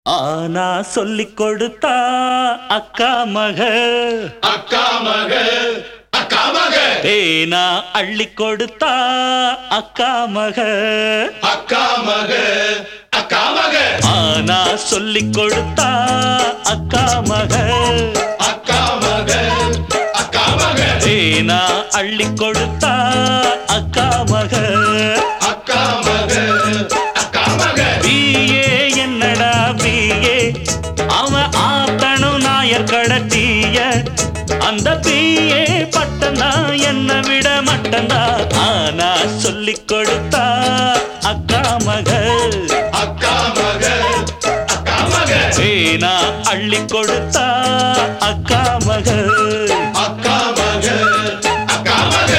ஆனா சொல்லிக் கொடுத்தா அக்கா மக அக்கா மக அக்கா மக தேனா அள்ளி கொடுத்தா அக்கா மக அக்கா மக அக்கா மக ஆனா சொல்லிக் கொடுத்தா அக்கா மக அக்கா மக அக்கா மக தேனா அள்ளி கொடுத்தா அக்கா மக அக்கா மக அக்கா மக பிஏ என்னடா பிஏ அவன் ஆத்தனும் நாயர் கடத்திய அந்த பிஏ பட்டந்தா என்ன விட மட்டந்தா ஆனா சொல்லிக் கொடுத்தா அக்கா மக அக்கா மக அக்கா மக ஏனா அள்ளி கொடுத்தா அக்கா மக அக்கா மக அக்கா மக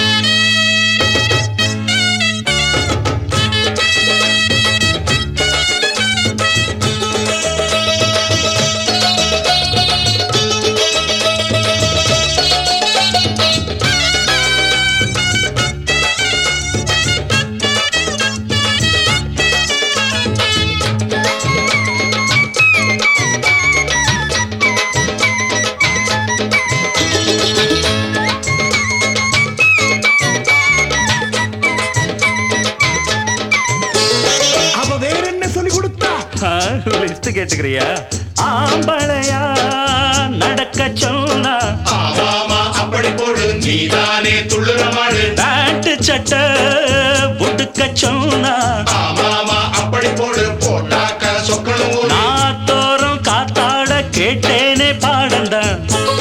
அவ வேற என்ன சொல்லி கொடுத்தா லிஸ்ட் கேட்டுக்கிறியா ஆம்பளையா நடக்க சொன்னா ஆமாமா அப்படி போடு நீதானே துள்ளுற மாடு பேண்ட் சட்டை உடுக்க சொன்னா ஆமாமா அப்படி போடு போட்டாக்க சொக்கணும் ஓடு நாத்தோறும் காத்தாட கேட்டேனே பாடந்தான்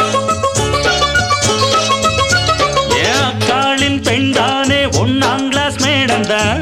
என் அக்காளின் பெண்தானே ஒன்னாம் கிளாஸ் மேடந்தான்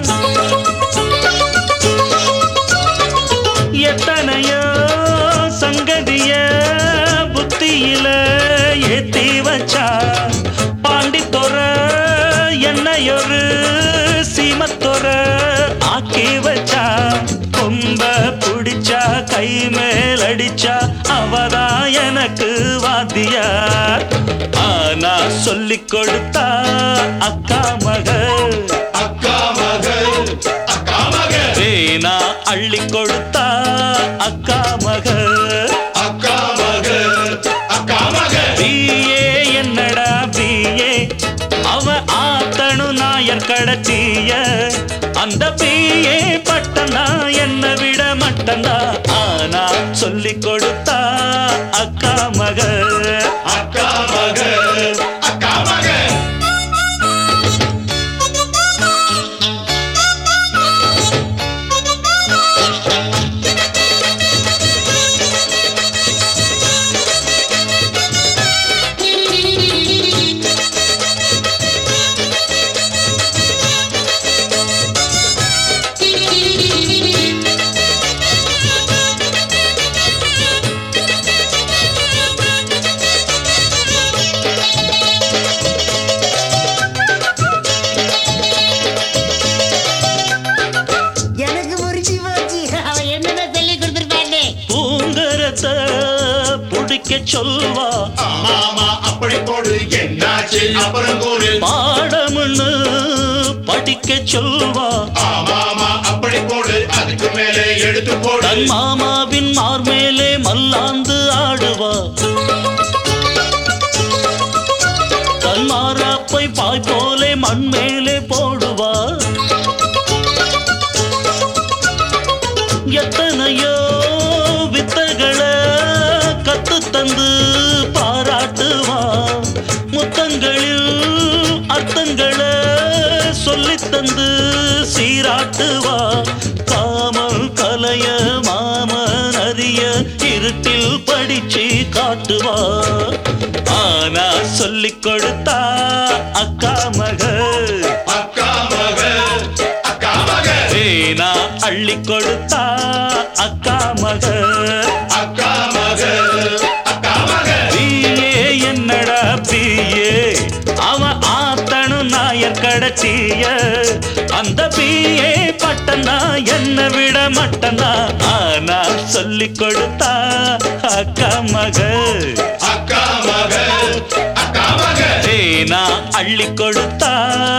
எத்தனையோ சங்கதிய புத்தியில ஏத்தி வச்சா பாண்டித்தொர என்னையொரு சீமத்தொர ஆக்கி வச்சா கொம்ப புடிச்சா கை மேல் அடிச்சா அவதா எனக்கு வாத்தியா ஆனா சொல்லிக் கொடுத்தா அக்கா மக அக்கா மக அக்கா மக வேணா அள்ளி கொடுத்தா அக்கா மக அக்கா மக அக்கா மக பிஏ என்னடா பிஏ அவ ஆத்தனு நாயர் கடத்திய அந்த பிஏ பட்டந்தா என்ன விட மட்டந்தா ஆனா சொல்லிக் கொடுத்தா அக்கா மக அக்கா மக அக்கா மக எனக்கு புரிஞ்சு போச்சு அவன் என்னதான் சொல்லி கொடுத்துருப்பானே பூங்கரத்த புடிக்க சொல்வா ஆமாமா அப்படி போடு என்னாச்சு அப்புறம் கூறு பாடம்னு படிக்க சொல்வா ஆமாமா அப்படி போடு அதுக்கு மேலே எடுத்து போடு தன் மாமாவின் மார்மேலே மல்லாந்து ஆடுவா தன் மாறாப்பை பாய் போலே மண் மேலே போடுவா எத்தனையோ வித்தைகளை கத்து தந்து பாராட்டுவா முத்தங்களில் அர்த்தங்களை சொல்லித் தந்து சீராட்டுவா காமல் கலைய மாமன் அறிய இருட்டில் படிச்சு காட்டுவா ஆனா சொல்லிக் கொடுத்தா அக்கா மக அக்கா மக அக்கா மக வேணா அள்ளி கொடுத்தா அக்கா மக அக்கா மக அக்கா மக பிஏ என்னடா பிஏ அவன் ஆத்தனு நாயர் கடத்திய அந்த பிஏ பட்டந்தா என்ன விட மட்டந்தா ஆனா சொல்லிக் கொடுத்தா அக்கா மக அக்கா மக அக்கா மக தேனா அள்ளி கொடுத்தா